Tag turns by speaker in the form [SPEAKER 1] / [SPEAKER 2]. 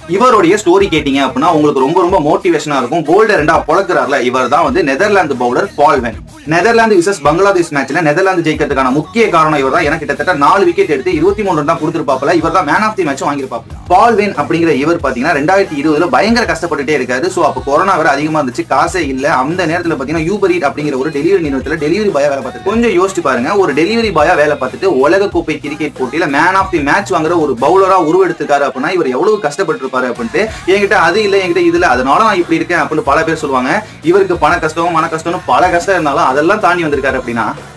[SPEAKER 1] இவருடைய ஸ்டோரி கேட்டீங்க அப்படின்னா உங்களுக்கு ரொம்ப ரொம்ப மோட்டிவேஷனா இருக்கும் போல்டர் ரெண்டா பொழக்கிறார்ல இவர் தான் வந்து Netherlands bowler Paul van Netherlands versus Bangladesh மேட்ச்ல நெதர்லாந்து ஜெயிக்கிறதுக்கான முக்கிய காரணம் இவர் தான் எனக்கு கிட்டத்தட்ட நாலு விக்கெட் எடுத்து இருபத்தி மூணு ரன் தான் கொடுத்துருப்பாப்ல இவர் தான் மேன் ஆஃப் தி மேட்ச் வாங்கியிருப்பாப்ல பால்வென் அப்படிங்கிற இவர் பாத்தீங்கன்னா ரெண்டாயிரத்தி இருபதுல பயங்கர கஷ்டப்பட்டுட்டே இருக்காரு சோ அப்போ கொரோனா வேற அதிகமா இருந்துச்சு காசே இல்ல அந்த நேரத்துல பாத்தீங்கன்னா யூபர் ஈட் அப்படிங்கிற ஒரு டெலிவரி நிறுவனத்துல டெலிவரி பாயா வேலை பார்த்துட்டு கொஞ்சம் யோசிச்சு பாருங்க ஒரு டெலிவரி பாயா வேலை பார்த்துட்டு உலக கோப்பை கிரிக்கெட் போட்டியில மேன் ஆஃப் தி மேட்ச் வாங்குற ஒரு பவுலரா உருவெடுத்திருக்காரு அப்படின்னா இவர் எவ்வளவு கஷ்டப்பட்டு இருப்பாரு அப்படின்ட்டு என்கிட்ட அது இல்ல என்கிட்ட இதுல அதனால நான் இப்படி இருக்கேன் அப்படின்னு பல பேர் சொல்லுவாங்க இவருக்கு பண கஷ்டம் மன கஷ்டம்னு பல கஷ்டம் இருந்தாலும் அதெல்லாம் தாண்டி வந்திருக்காரு அப்படின்னா